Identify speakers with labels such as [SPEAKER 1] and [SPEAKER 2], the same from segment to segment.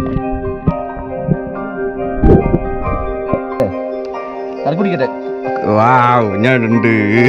[SPEAKER 1] അത് കുടിക്കട്ടെ
[SPEAKER 2] വാവ് ഞാനുണ്ട്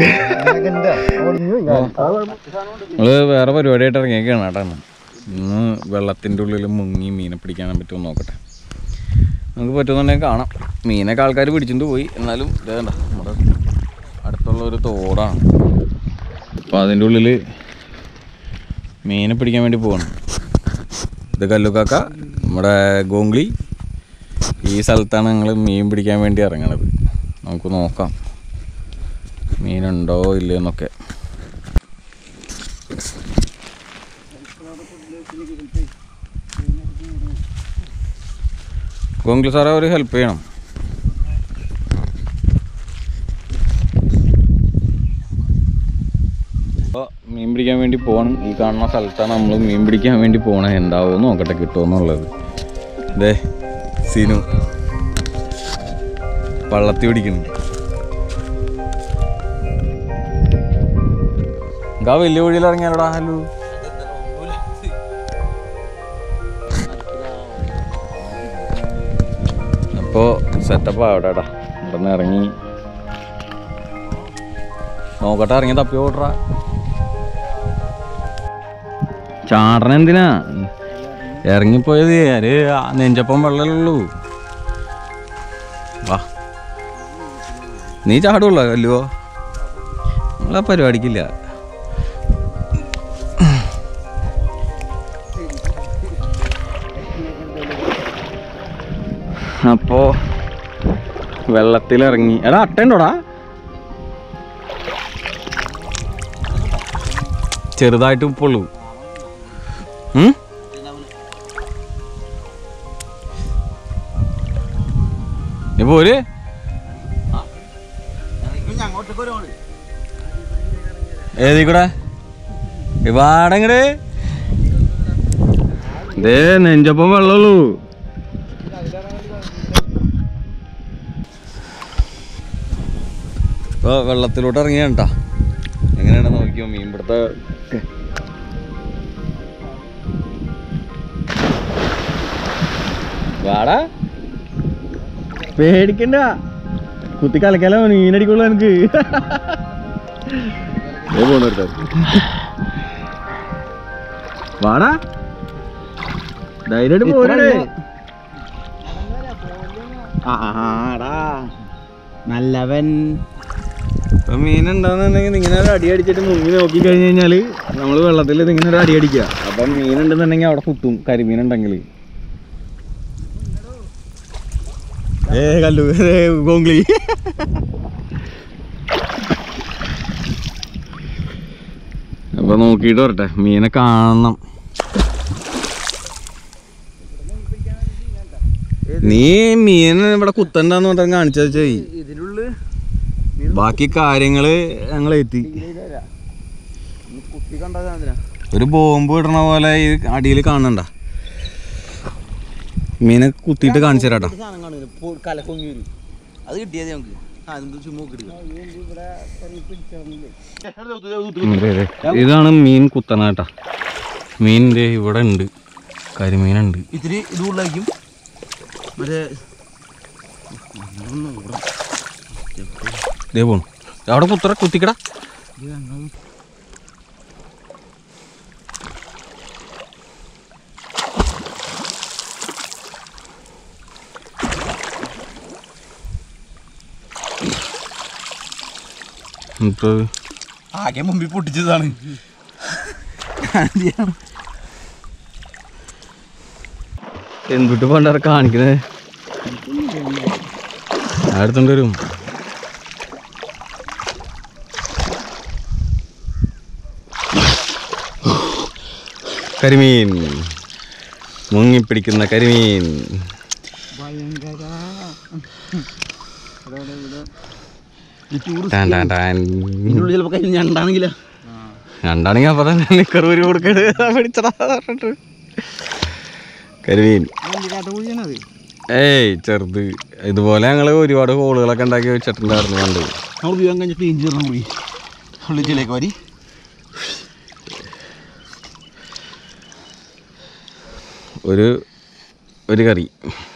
[SPEAKER 2] നമ്മള് വേറെ പരിപാടിയായിട്ട് ഇറങ്ങിയൊക്കെയാണ് കേട്ടോ ഇന്ന്. ഇന്ന് വെള്ളത്തിൻ്റെ ഉള്ളിൽ മുങ്ങി മീനെ പിടിക്കാൻ പറ്റുമോ നോക്കട്ടെ നമുക്ക് പറ്റുന്നുണ്ടെങ്കിൽ കാണാം മീനൊക്കെ ആൾക്കാർ പിടിച്ചിട്ട് പോയി എന്നാലും ഇത് കണ്ട നമ്മുടെ അടുത്തുള്ള ഒരു തോടാണ് അപ്പോൾ അതിൻ്റെ ഉള്ളിൽ മീനെ പിടിക്കാൻ വേണ്ടി പോവാണ് ഇത് കല്ലുക്കാക്ക നമ്മുടെ ഗോംഗ്ലി ഈ സ്ഥലത്താണ് ഞങ്ങൾ മീൻ പിടിക്കാൻ വേണ്ടി ഇറങ്ങണത് നമുക്ക് നോക്കാം മീനുണ്ടോ ഇല്ലയെന്നൊക്കെ ഗോംഗ്ലി സാറേ ഒരു ഹെൽപ്പ് ചെയ്യണം അപ്പോൾ മീൻ പിടിക്കാൻ വേണ്ടി പോകണം ഈ കാണുന്ന സ്ഥലത്താണ് നമ്മൾ മീൻ പിടിക്കാൻ വേണ്ടി പോകണത് എന്താവുമോ നോക്കട്ടെ കിട്ടുമെന്നുള്ളത് ഇതേ സീനു വള്ളത്തി പിടിക്കുന്നു ആ വലിയ വഴിയിൽ ഇറങ്ങിയാലോടാ ഹലോ അപ്പോൾ സെറ്റപ്പ് ആവട്ടെടാ ഇവിടെ നിന്ന് ഇറങ്ങി നോക്കട്ടെ ഇറങ്ങി തപ്പി ഓട്ടറ ചാടണ എന്തിനാ ഇറങ്ങിപ്പോയത് ഒരു നെഞ്ചപ്പം വെള്ളമുള്ളൂ വാ നീ ചാടുള്ളോ കല്ലുവോ നമ്മളാ പരിപാടിക്കില്ല അപ്പോ വെള്ളത്തിലിറങ്ങി എടാ അട്ടയുണ്ടോടാ ചെറുതായിട്ട് ഉപ്പുള്ളൂ ഉം? നീ പോര് ഏതി കൂടെ ഇവാടെങ്ങട് ദേ നെഞ്ചപ്പം വെള്ളമുള്ളൂ ഇപ്പൊ വെള്ളത്തിലോട്ട് ഇറങ്ങിയാണ്ടാ എങ്ങനെയാണ് നോക്കിയോ മീൻ പിടുത്ത വാടാ പേടിക്കണ്ട കുത്തി കലക്കാലോ മീനടിക്കുള്ളൂ എനിക്ക് ദേ പോണു ഒരുത്തൻ. വാടാ ധൈര്യമായിട്ട് പോരടേ
[SPEAKER 1] ആടാ നല്ലവൻ
[SPEAKER 2] ഇപ്പൊ മീൻ ഉണ്ടാവുന്നുണ്ടെങ്കിൽ ഇങ്ങനെ ഒരു അടി അടിച്ചിട്ട് മുങ്ങി നോക്കി കഴിഞ്ഞ് കഴിഞ്ഞാല് നമ്മള് വെള്ളത്തിൽ ഇങ്ങനെ ഒരു അടി അടിക്കുക അപ്പം മീൻ ഉണ്ടെന്നുണ്ടെങ്കിൽ അവിടെ കുത്തും കരിമീൻ ഉണ്ടെങ്കിൽ ഏ കല്ലു ഏ ഗോംഗ്ലി അപ്പൊ നോക്കിയിട്ട് വരട്ടെ മീനെ കാണണം നീ മീൻ ഇവിടെ കുത്തണ്ടെന്ന് പറഞ്ഞാൽ കാണിച്ചു ചെയ്
[SPEAKER 1] ഇതിനുള്ളിൽ
[SPEAKER 2] ബാക്കി കാര്യങ്ങള് ഞങ്ങൾ എത്തി
[SPEAKER 1] കുത്തി കണ്ടാ
[SPEAKER 2] ഒരു ബോംബ് ഇടണ പോലെ ഈ അടിയിൽ കാണണ്ട മീനെ കുത്തിയിട്ട് കാണിച്ചു തരാട്ടോ
[SPEAKER 1] സാധനം കാണുന്നു കല പൊങ്ങി വരും അത് കിട്ടിയത് നമുക്ക് അതിന്റെ ചുമ്മാ കിട്ടുക
[SPEAKER 2] ഇതാണ് മീൻ കുത്തണ കേട്ടാ മീൻ ദേ ഇവിടെ ഉണ്ട് കരിമീനുണ്ട്
[SPEAKER 1] ഇത്തിരി ഇത് കൂടുതലായിരിക്കും മറ്റേ
[SPEAKER 2] ദേ പോണു അവിടെ കുത്തറ കുത്തിക്കടാ എന്നിട്ട്
[SPEAKER 1] ആകെ മുമ്പിൽ പൊട്ടിച്ചതാണ്
[SPEAKER 2] എന്തിട്ട് പണ്ടാ കാണിക്കണേ അടുത്തോണ്ട് വരും കരിമീൻ മുങ്ങിപ്പിടിക്കുന്ന കരിമീൻ ടാൻ ടാൻ ടാൻ.
[SPEAKER 1] ഇതിനുള്ളിൽ ചിലപ്പോ കയ്യിൽ ഞണ്ടാണെങ്കിലോ
[SPEAKER 2] രണ്ടാണെങ്കിൽ അപ്പൊ തന്നെ നിക്കർ ഊരി കൊടുക്കട് പിടിച്ചടാ പറഞ്ഞിട്ട് കരിമീൻ
[SPEAKER 1] കൂടിയാണത്
[SPEAKER 2] ഏയ് ചെറുത് ഇതുപോലെ ഞങ്ങൾ ഒരുപാട് ഹോളുകളൊക്കെ ഉണ്ടാക്കി വെച്ചിട്ടുണ്ടായിരുന്നു പണ്ട്
[SPEAKER 1] നമ്മൾ ഉപയോഗം കഴിഞ്ഞ് ക്ലീൻ ചെയ്യണം കൂടി ഉള്ളിലേക്ക് വരി
[SPEAKER 2] ഒരു ഒരു കറി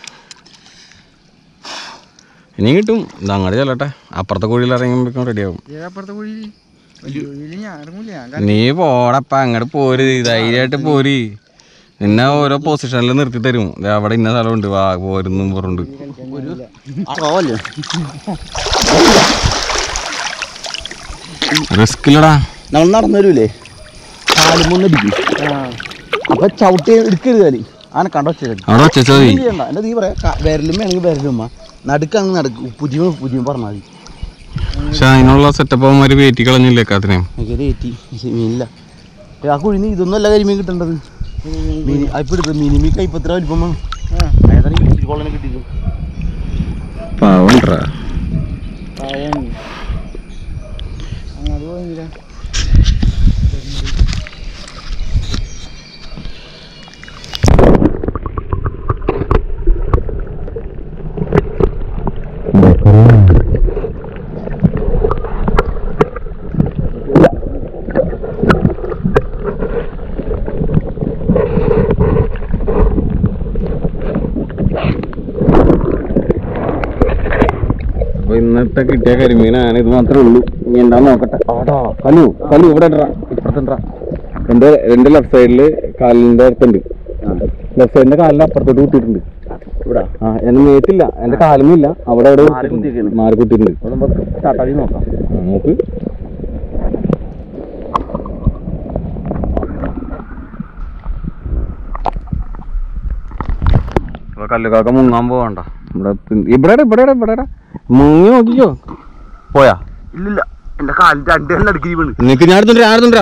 [SPEAKER 2] ഇനിയും കിട്ടും ഇത് അങ്ങോട്ട് ചെല്ലട്ടെ അപ്പുറത്തെ കുഴിയിൽ ഇറങ്ങുമ്പോഴേക്കും റെഡിയാവും
[SPEAKER 1] അപ്പുറത്തെ കുഴിയിൽ കുഴിയിൽ ഞാൻ ഇറങ്ങൂല ഞാൻ
[SPEAKER 2] നീ പോടപ്പ അങ്ങോട്ട് പോര് ധൈര്യമായിട്ട് പോര് നിന്നെ ഓരോ പൊസിഷനിൽ നിർത്തി തരും ദേ അവിടെ ഇന്ന സ്ഥലമുണ്ട് വാ പോരുന്നും പറഞ്ഞുണ്ട്
[SPEAKER 1] പോവല്ലേ
[SPEAKER 2] റിസ്കില്ലടാ
[SPEAKER 1] നമ്മൾ നടന്നു വരൂലേ കാലുമൊന്നടിക്കും അപ്പൊ ചവിട്ടി എടുക്കരുത് കാലി അങ്ങനെ കണ്ടോ ചെയ്യണ്ട
[SPEAKER 2] അവിടെ വെച്ചാ മതി
[SPEAKER 1] എന്റെ നീ പറയാ വിരലും വേണമെങ്കിൽ വിരലും നടുക്ക് അങ്ങ് നടക്കും പുതിയ പുതിയ പറഞ്ഞാൽ മതി
[SPEAKER 2] പക്ഷെ അതിനുള്ള സെറ്റപ്പ് അവന്മാര് വേറ്റി കളഞ്ഞില്ലേ കാത്തിനെയും
[SPEAKER 1] ഭയങ്കര ഏറ്റി മീനില്ല ആ കുഴിന്ന് ഇതൊന്നും അല്ല കരിമീൻ കിട്ടേണ്ടത് മീൻ ഇപ്പൊ എടുത്തത് മിനിമി കൈപ്പത്ര വലിപ്പം വേണം ഏതായാലും കൊള്ളനെ കിട്ടിയത്
[SPEAKER 2] പാവണ്ടാ അപ്പൊ ഇന്നത്തെ കിട്ടിയ കരിമീനാണ് ഇത് മാത്രമേ ഉള്ളൂ ഇനി എന്താ നോക്കട്ടെ കലു കലു ഇവിടെ ഇടറാ. ഇപ്പുറത്ത് ഇടറാ. എന്റെ എന്റെ ലെഫ്റ്റ് സൈഡില് കാലിന്റെ അടുത്തുണ്ട് ലെഫ്റ്റ് സൈഡിന്റെ കാലിന്റെ അപ്പുറത്തോട്ട് കുത്തിയിട്ടുണ്ട്
[SPEAKER 1] ഇവിടെ
[SPEAKER 2] ആ എന്നെ മേത്തില്ല എന്റെ കാലൊന്നും ഇല്ല അവിടെ അവിടെ
[SPEAKER 1] മാറി കുത്തിയിരിക്കുന്നു.
[SPEAKER 2] മാറി കുത്തിയിട്ടുണ്ട്
[SPEAKER 1] ചാട്ടാടി നോക്കാം
[SPEAKER 2] ആ, നോക്ക് ഇപ്പൊ കല്ലുകാക്ക മുങ്ങാൻ പോവണ്ട ഇവിടെ തി- ഇവിടെ ഇവിടെ ഇവിടെ മുങ്ങി നോക്കിക്കോ പോയാ
[SPEAKER 1] ഇല്ലില്ല എന്റെ കാലിൽ രണ്ട് എണ്ണം അടുക്കി വീണ്
[SPEAKER 2] നിനക്ക് ഞാൻ എടുത്തോണ്ട് ഞാൻ എടുത്തോണ്ടാ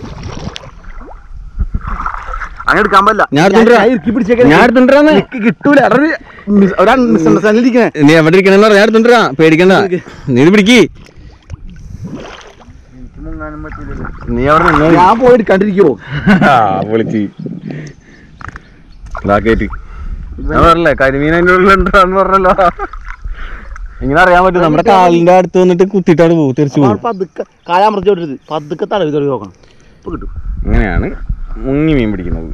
[SPEAKER 1] അങ്ങനെ എടുക്കാൻ പറ്റില്ല
[SPEAKER 2] ഞാൻ എടുത്തോണ്ടാ
[SPEAKER 1] ഇറുക്കി പിടിച്ചേക്കാൻ
[SPEAKER 2] ഞാൻ എടുത്തോണ്ടാന്ന്
[SPEAKER 1] എനിക്ക് കിട്ടൂല അവിടെ ഒരു മിസ്- ഒരു മിസ്അണ്ടർസ്റ്റാൻഡിൽ ഇരിക്കണേ
[SPEAKER 2] നീ എവിടെ ഇരിക്കണെന്ന് പറഞ്ഞാ ഞാൻ എടുത്തോണ്ടാ പേടിക്കണ്ട നീ ഇത് പിടിക്ക് നീ അവിടെ നിന്നോ
[SPEAKER 1] ഞാൻ പോയി എടുക്കാണ്ടിരിക്കുവോ
[SPEAKER 2] വിളിച്ച് ഇതാക്കേറ്റ് ഞാൻ പറഞ്ഞല്ലേ കരിമീൻ അതിൻ്റെ ഉള്ളിലുണ്ടാന്ന് പറഞ്ഞല്ലോ ഇങ്ങനെ അറിയാൻ പറ്റും നമ്മുടെ കാലിന്റെ അടുത്ത് വന്നിട്ട് കുത്തിയിട്ടാണ് പോകും തിരിച്ചു പോകും
[SPEAKER 1] പതുക്കെ കാലാമർത്തി വിടരുത് പതുക്കെ തടവി തടവി നോക്കണം ഇപ്പൊ കിട്ടും
[SPEAKER 2] ഇങ്ങനെയാണ് മുങ്ങി മീൻ പിടിക്കുന്നത്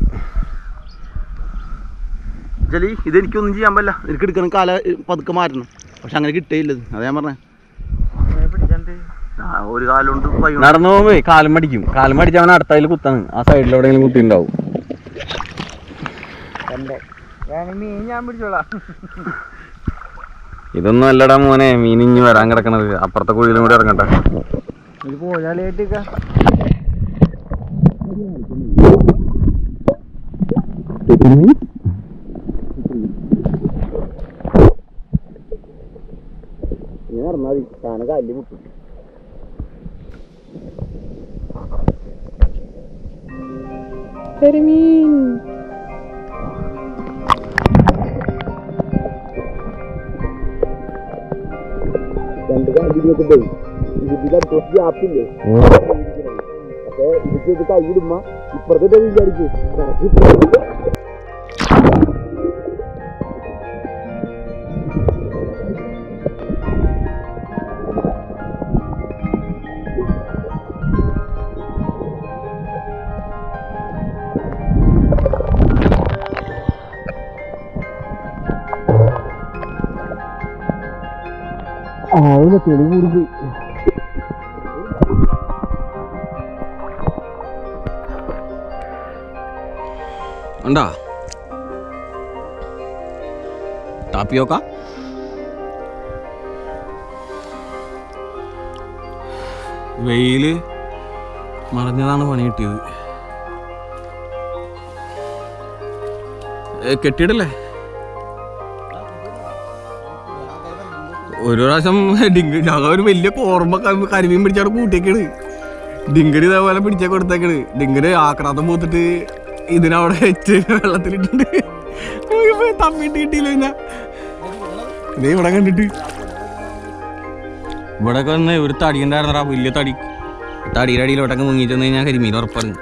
[SPEAKER 1] ജലി ഇതെനിക്കൊന്നും ചെയ്യാൻ പറ്റില്ല എനിക്ക് എടുക്കണം കാല ഏ, പതുക്കെ മാറ്റണം പക്ഷെ അങ്ങനെ കിട്ടേയില്ലത് അതാ ഞാൻ പറഞ്ഞേ ആ, ഒരു കാലുണ്ട് കൈ കൊണ്ട്.
[SPEAKER 2] നടന്നു പോകുമ്പോ കാലും മടിക്കും കാലും മടിച്ച് അവൻ അടുത്തതിൽ കുത്താണ് ആ സൈഡിൽ എവിടെയെങ്കിലും കുത്തിണ്ടാവും ഇതൊന്നും അല്ലടാ മോനെ മീൻ ഇഞ്ഞ് വരാൻ കിടക്കണത് അപ്പുറത്തെ കുഴിയിലും കൂടി ഇറങ്ങട്ടെ
[SPEAKER 1] ഇങ്ങനെ നടന്നാ മതി താനെ കാലിൽ മുട്ടും രണ്ട് കാലിലൊക്കെ പോയി ഇതിന്റെ അടുത്ത് ഗ്യാപ്പില്ലേ അപ്പൊ ഇതിക്ക് ഇത് കൈയിടുമ്പോ ഇപ്പുറത്തെ വിചാരിക്കും ആവില്ല തെളി കൂടി
[SPEAKER 2] ഉണ്ടാ ടാപ്പിയോക്ക വെയില് മറഞ്ഞതാണ് പണി കിട്ടിയത് ഏ, കെട്ടിയിടല്ലേ ഒരു പ്രാവശ്യം ഡിങ്ക് ഞങ്ങൾ ഒരു വലിയ കോർമ്മ ക- കരിമീൻ പിടിച്ചവിടെ കൂട്ടിയേക്കാണ് ഡിങ്കര് ഇതേപോലെ പിടിച്ച കൊടുത്തേക്കണ് ഡിങ്കര് ആക്രാന്തം പൂത്തിട്ട് ഇതിനവിടെ വെച്ച് വെള്ളത്തിലിട്ടുണ്ട് ഇപ്പൊ തമ്മിട്ട് കിട്ടിയില്ല പിന്നെ ഇതേ ഇവിടെ കണ്ടിട്ട് ഇവിടെ വന്ന് ഒരു തടി ഉണ്ടായിരുന്നടാ വലിയ തടി തടിയുടെ അടിയിലോട്ടൊക്കെ മുങ്ങി ചെന്ന് കഴിഞ്ഞാൽ കരിമീൻ ഉറപ്പാണ്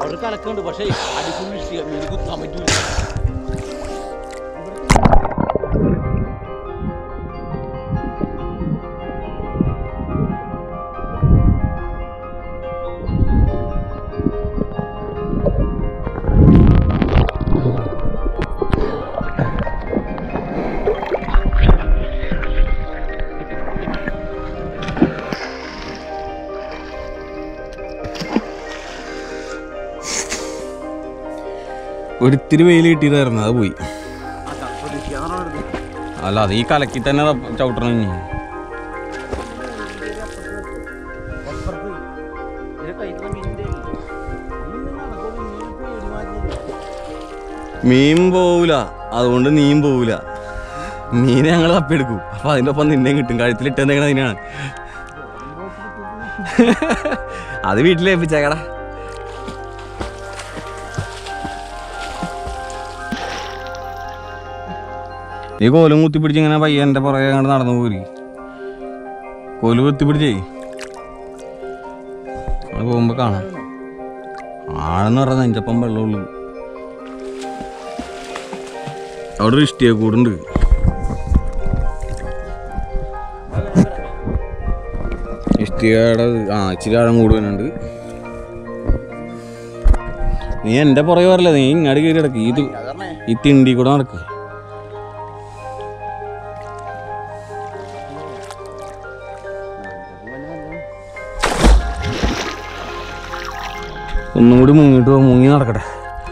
[SPEAKER 1] അവിടെ കലക്കുണ്ട് പക്ഷേ അടിഫുൾ ഇഷ്ടിക മീൻ കുത്താൻ പറ്റൂല
[SPEAKER 2] ഒരിത്തിരി വെയിൽ കിട്ടിയതായിരുന്നു അത് പോയി അല്ല അത് ഈ കലക്കി തന്നെ ചവിട്ടണം ഇനി മീൻ പോവൂല അതുകൊണ്ട് നീയും പോവൂല മീനെ ഞങ്ങൾ തപ്പിയെടുക്കും അപ്പൊ അതിന്റെ ഒപ്പം നിന്നെയും കിട്ടും കഴുത്തിലിട്ടെന്തെങ്കിലും അതിനാണ് അത് വീട്ടിലേപ്പിച്ചേക്കടാ നീ കോലും കുത്തിപ്പിടിച്ച് ഇങ്ങനെ പയ്യന്റെ പുറകെ അങ്ങോട്ട് നടന്നു പോരി കോല് കുത്തിപ്പിടിച്ചേ നമ്മള് പോകുമ്പോ കാണാം ആണെന്ന് പറഞ്ഞ നെഞ്ചപ്പം വെള്ളമുള്ളൂ അവിടെ ഒരു ഇഷ്ടിയ കൂടുണ്ട് ഇഷ്ടികയുടെ ആ ഇച്ചിരി ആഴം കൂടുതലുണ്ട് നീ എൻ്റെ പുറകെ പറയല്ല നീ ഇങ്ങോട്ട് കയറി കിടക്ക് ഇത് ഈ തിണ്ടി കൂടെ നടക്ക് ഒന്നും കൂടി മുങ്ങിട്ട് പോ, മുങ്ങി നടക്കട്ടെ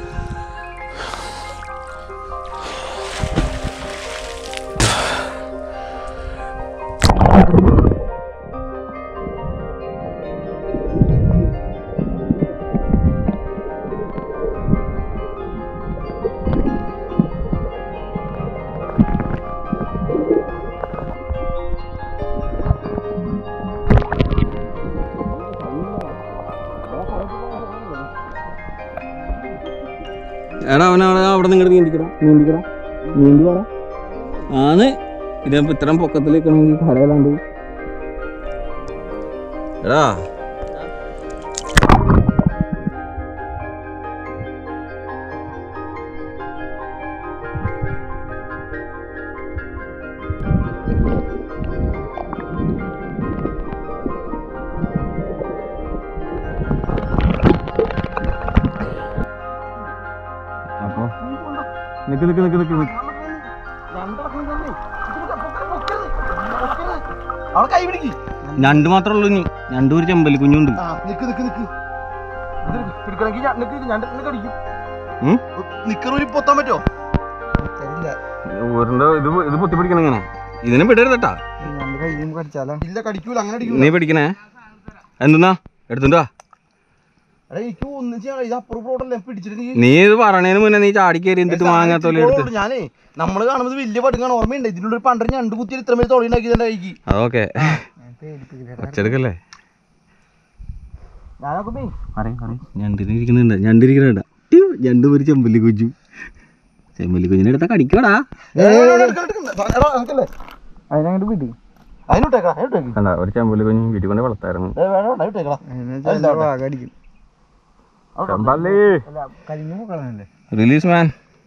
[SPEAKER 2] എടാ അവനവിടെ അവിടെ നിങ്ങൾ നീന്തിക്കടാ നീന്തിക്കടാ നീന്തി വേടാ ആണ് ഇതിനിപ്പോ ഇത്രയും പൊക്കത്തിലേക്കാണെങ്കിൽ കരയിലാണ്ട് എടാ അപ്പൊ നിക്ക് നിക്ക് നിക്ക് നിക്ക് നിക്ക്
[SPEAKER 1] അവിടെ കൈ പിടിക്ക്
[SPEAKER 2] ഞണ്ട് മാത്രമേ ഉള്ളൂ ഇനി ഞണ്ട് ഒരു ചെമ്പല്ലി കുഞ്ഞുണ്ട്
[SPEAKER 1] ആ നിക്ക് നിക്ക് നിക്ക് ഇത് പിടിക്കണമെങ്കിൽ ഞാൻ നിക്ക് ഞാൻ നിനക്ക് അടിക്കും
[SPEAKER 2] ഉം?
[SPEAKER 1] നിക്കറൂരി പൊത്താൻ പറ്റുമോ
[SPEAKER 2] ഊരിന്റെ ഇത് ഇത് പൊത്തി പിടിക്കണം ഇങ്ങനെ ഇതിനെ വിടരുതട്ടാ
[SPEAKER 1] ഇല്ല കടിക്കൂല അങ്ങനെ അടിക്കൂല
[SPEAKER 2] നീ പിടിക്കണേ എന്തെന്നാ എടുത്തുണ്ടോ
[SPEAKER 1] എടാ എനിക്ക് ഒന്നും ചെയ്യാൻ ഇത് അപ്പുറം പ്രോട്ടല്ലേ പിടിച്ചിട്ട് നീ
[SPEAKER 2] നീ ഇത് പറയണേന് മുന്നേ നീ ചാടി കയറി എന്തിട്ട് മാങ്ങാത്തോലെ എടുത്ത്
[SPEAKER 1] ഉള്ളൂ ഞാനേ നമ്മള് കാണുന്നത് വലിയ പടുങ്ങാണ് ഓർമ്മയുണ്ട് ഇതിനുള്ള ഒരു പണ്ടര ഞണ്ട് കുത്തി ഇത്ര മേലെ തൊളി ഉണ്ടാക്കിയതിന്റെ കൈക്ക്
[SPEAKER 2] അതൊക്കെ ഒച്ചെടുക്കല്ലേ
[SPEAKER 1] ഞാനൊക്കെ
[SPEAKER 2] ഞണ്ടിന് ഇരിക്കുന്നുണ്ട് ഞണ്ടിരിക്കുന്നുണ്ട് ഞണ്ട് ഒരു ചെമ്പല്ലി കുഞ്ഞു ചെമ്പല്ലി കുഞ്ഞിനെ എടുത്താ കടിക്കടാ
[SPEAKER 1] അതിനങ്ങോട്ട് വിട് അതിനോട്ടേക്കാ അതിനോട്ടേക്ക്
[SPEAKER 2] കണ്ട ഒരു ചെമ്പല്ലി കുഞ്ഞ് വീട്ടിൽ കൊണ്ട് വളർത്തായിരുന്നു
[SPEAKER 1] വേണ്ട വേണ്ട അതിനോട്ടേക്കടാ
[SPEAKER 2] ചെമ്പല്ലി
[SPEAKER 1] കരിഞ്ഞു കളഞ്ഞല്ലേ
[SPEAKER 2] റിലീസ് മാൻ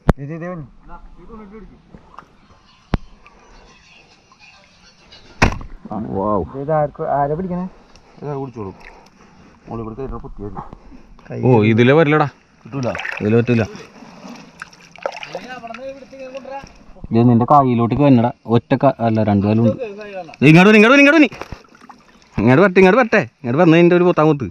[SPEAKER 2] വാവ്
[SPEAKER 1] ആരെ പിടിക്കണേ കുടിച്ചോളൂ മോളി ഇവിടെ കയറി കുത്തിയത്
[SPEAKER 2] ഓ ഇതിലെ വരില്ലടാ
[SPEAKER 1] കിട്ടൂല
[SPEAKER 2] ഇതിലെ പറ്റൂല ഇത് നിന്റെ കായിലോട്ട് വന്നടാ ഒറ്റ കാ- അല്ല രണ്ടു കാലുണ്ട് ദേ ഇങ്ങോട്ട് വന്ന് ഇങ്ങോട്ട് വന്ന് ഇങ്ങോട്ട് വന്ന് ഇങ്ങോട്ട് വരട്ടെ ഇങ്ങോട്ട് വരട്ടെ ഇങ്ങോട്ട് വന്ന് നിന്റെ ഒരു പൊത്താമൂത്ത്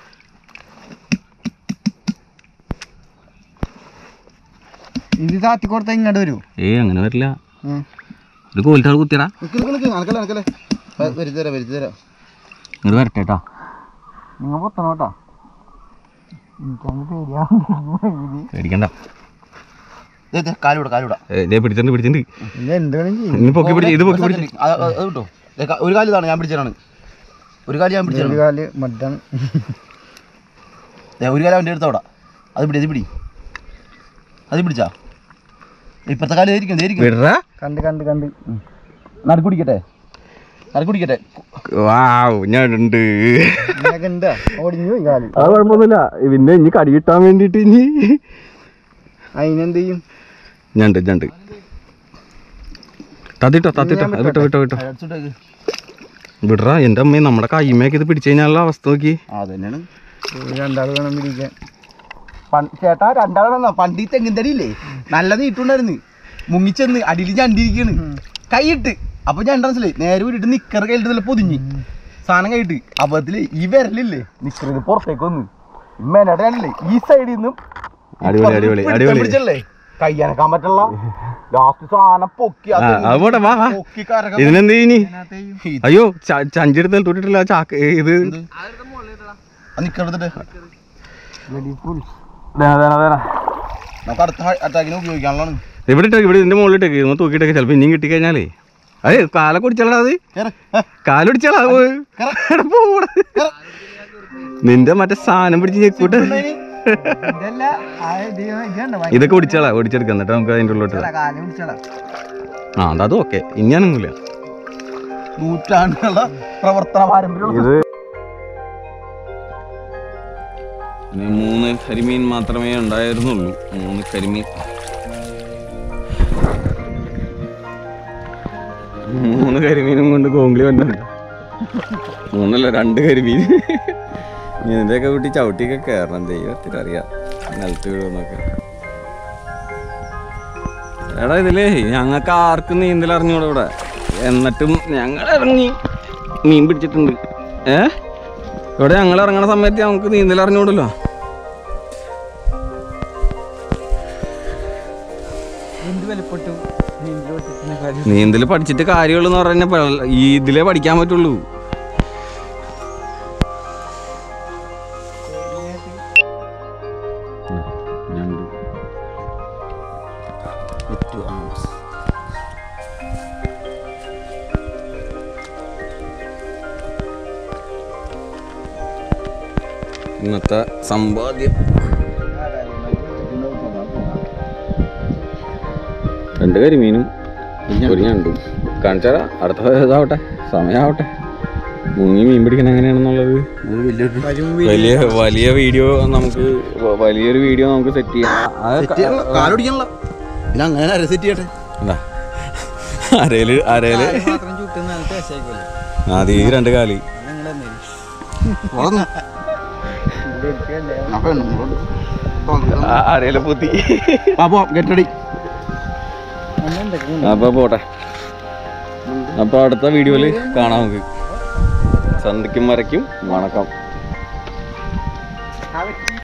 [SPEAKER 1] ഇത് താത്തി കൊടുത്താൽ ഇങ്ങോട്ട് വരൂ
[SPEAKER 2] ഏയ് അങ്ങനെ വരില്ല ഒരു കോലിട്ടാൾ കുത്തിയടാ
[SPEAKER 1] നിക്ക് നിക്ക് നിക്ക് നടക്കല്ലേ നടക്കല്ലേ വരുത്തി തരാം വരുത്തി തരാം
[SPEAKER 2] ഇങ്ങോട്ട് വരട്ടെ കേട്ടാ
[SPEAKER 1] നിങ്ങൾ പൊത്തണം കേട്ടാ എനിക്കങ്ങ് പേടിയാ
[SPEAKER 2] പേടിക്കണ്ട
[SPEAKER 1] കാലൂട കാലൂട
[SPEAKER 2] ഏ, ദേ പിടിച്ചിട്ടുണ്ട് പിടിച്ചിട്ടുണ്ട്
[SPEAKER 1] എന്ത് വേണമെങ്കിൽ
[SPEAKER 2] ഇനി പൊക്കി പിടിച്ച് ഇത് പൊക്കി പിടിച്ച്
[SPEAKER 1] അത് കിട്ടോ ഒരു കാല് ഇതാണ് ഞാൻ പിടിച്ചതാണ് ഒരു കാല് ഞാൻ പിടിച്ചാണ്
[SPEAKER 3] കാല് മദ്ദാണ്
[SPEAKER 1] ഒരു കാലം അവൻ്റെ അടുത്തോടാ അത് പിടി അത് പിടി അത് പിടിച്ചാ ഇപ്പത്തെ കാലം ആയിരിക്കും ആയിരിക്കും
[SPEAKER 2] വിടറാ
[SPEAKER 3] കണ്ട് കണ്ട് കണ്ട്
[SPEAKER 1] നടുക്ക് പിടിക്കട്ടെ നടുക്ക് പിടിക്കട്ടെ
[SPEAKER 2] വാവ് ഞണ്ട്
[SPEAKER 1] കണ്ടാ ഓടിഞ്ഞു പോയി കാല്
[SPEAKER 2] അത് കുഴപ്പമൊന്നുമില്ല പിന്നെ ഇനി കടി കിട്ടാൻ വേണ്ടിട്ട് ഇനി
[SPEAKER 1] അതിനെന്ത് ചെയ്യും
[SPEAKER 2] ഞണ്ട് ഞണ്ട് തത്തിട്ടോ തത്തിട്ടോ അത് വിട്ടോ വിട്ടോ വിട്ടോ
[SPEAKER 1] അടിച്ചിട്ടേക്ക്
[SPEAKER 2] വിടറാ എൻ്റെ അമ്മ നമ്മുടെ കൈമയൊക്കെ ഇത് പിടിച്ചു കഴിഞ്ഞാലുള്ള അവസ്ഥ നോക്കി
[SPEAKER 1] അതന്നെയാണ് രണ്ടാൾ വേണം പിടിക്കാൻ ചേട്ടാ രണ്ടാളെന്നാ പണ്ട് ഈ തെങ്ങിൻ തടിയില്ലേ നല്ല നീട്ടുണ്ടായിരുന്നു മുങ്ങിച്ചെന്ന് അടിയിൽ ഞണ്ടിരിക്കാണ് കൈയിട്ട് അപ്പൊ ഞാൻ മനസ്സിലായി നേരെ വിട്ടിട്ട് നിക്കർ കയ്യിട്ട് നല്ല പൊതിഞ്ഞ് സാധനം കൈയിട്ട് അബദ്ധത്തില് ഈ വിരലില്ലേ നിക്കർ പുറത്തേക്ക് വന്ന് മെനടല്ലേ ഈ സൈഡിൽ നിന്നും
[SPEAKER 2] അടിപൊളി, അടിപൊളി, അടിപൊളി.
[SPEAKER 1] പിടിച്ചല്ലേ കയ്യനക്കാൻ പറ്റുള്ള ലാസ്റ്റ് സാധനം പൊക്കി
[SPEAKER 2] ആ, അത് പോട്ടെ, വാ, വാ.
[SPEAKER 1] പൊക്കി കരക
[SPEAKER 2] ഇതിനെന്ത് ചെയ്യിനി അയ്യോ ച- ചഞ്ചെടുത്ത് തൊട്ടിട്ടില്ല ചാക്ക് ഏ, ഇത്
[SPEAKER 1] നിക്കെടുത്തിട്ട് നമുക്ക് അടുത്ത അറ്റാക്കിന് ഉപയോഗിക്കാനുള്ളതാണ്
[SPEAKER 2] ഇവിടെ ഇട്ടേക്ക് ഇവിടെ ഇതിന്റെ മുകളിൽ ഇട്ടേക്ക് ഇന്ന് തൂക്കിയിട്ടേക്ക് ചിലപ്പോ ഇനിയും കിട്ടിക്കഴിഞ്ഞാലേ അതെ കാല കുടിച്ചാലാ അത്
[SPEAKER 1] കേറ്. ഏ,
[SPEAKER 2] കാലൊടിച്ചാലാ അത് പോയി.
[SPEAKER 1] കേറ്.
[SPEAKER 2] എടാ, പോടാ.
[SPEAKER 1] കേറ്.
[SPEAKER 2] നിന്റെ മറ്റേ സാധനം പിടിച്ച് ഞെക്കൂട്ടെ
[SPEAKER 1] ഇതുണ്ടായിനി.
[SPEAKER 2] ഇതൊക്കെ ഒടിച്ചാളാ ഒടിച്ചെടുക്കാം എന്നിട്ട് നമുക്ക് അതിൻ്റെ ഉള്ളിലോട്ട് ഇടാം.
[SPEAKER 1] കാലം പിടിച്ചടാ.
[SPEAKER 2] ആ അത് ഓക്കെ ഇനിയാനൊന്നുമില്ല
[SPEAKER 1] നൂറ്റാണ്ടുകളുടെ പ്രവർത്തന പാരമ്പര്യമുള്ള
[SPEAKER 2] ഇത് മൂന്ന് കരിമീൻ മാത്രമേ ഉണ്ടായിരുന്നുള്ളൂ മൂന്ന് കരിമീൻ മൂന്ന് കരിമീനും കൊണ്ട് കോങ്കിളി വന്നിട്ടുണ്ട് മൂന്നല്ല രണ്ട് കരിമീൻ ഇനി ഇതിൻ്റെയൊക്കെ വീട്ടിൽ ചവിട്ടിയൊക്കെ കയറണം ദൈവത്തിനറിയാം നിലത്ത് വീഴുമെന്നൊക്കെ എടാ ഇതിലേ ഞങ്ങൾക്ക് ആർക്കും നീന്തൽ അറിഞ്ഞൂടെ ഇവിടെ എന്നിട്ടും ഞങ്ങൾ ഇറങ്ങി മീൻ പിടിച്ചിട്ടുണ്ട് ഏ ഇവിടെ ഞങ്ങൾ ഇറങ്ങണ സമയത്ത് ഞങ്ങൾക്ക് നീന്തൽ അറിഞ്ഞൂടല്ലോ നീന്തൽ പഠിച്ചിട്ട് കാര്യമുള്ളൂ എന്ന് പറഞ്ഞാൽ ഈ ഇതിലേ പഠിക്കാൻ പറ്റുള്ളൂ ഇന്നത്തെ സമ്പാദ്യം രണ്ട് കരിമീനും ഒരു ഞണ്ടും കാണിച്ചാടാ അടുത്ത ഇതാവട്ടെ സമയമാവട്ടെ മുങ്ങി മീൻ പിടിക്കണ എങ്ങനെയാണെന്നുള്ളത് വലിയ വലിയ വീഡിയോ നമുക്ക് വ- വലിയൊരു വീഡിയോ നമുക്ക് സെറ്റ് ചെയ്യാം അത് ക-
[SPEAKER 1] കാലൊടിക്കണല്ലോ പിന്നെ അങ്ങനെ അര സെറ്റ് ചെയ്യട്ടെ
[SPEAKER 2] എന്താ അരയില് അരയില് ആദ്യ ഈ രണ്ട് കാലി
[SPEAKER 1] വളർന്നു അപ്പൊ
[SPEAKER 2] ആ- അരയില് പുത്തി
[SPEAKER 1] അപ്പൊ ഗെറ്റടി
[SPEAKER 2] അപ്പൊ പോട്ടെ അപ്പൊ അടുത്ത വീഡിയോയില് കാണാം നമുക്ക് സന്ധിക്കും വരയ്ക്കും വണക്കം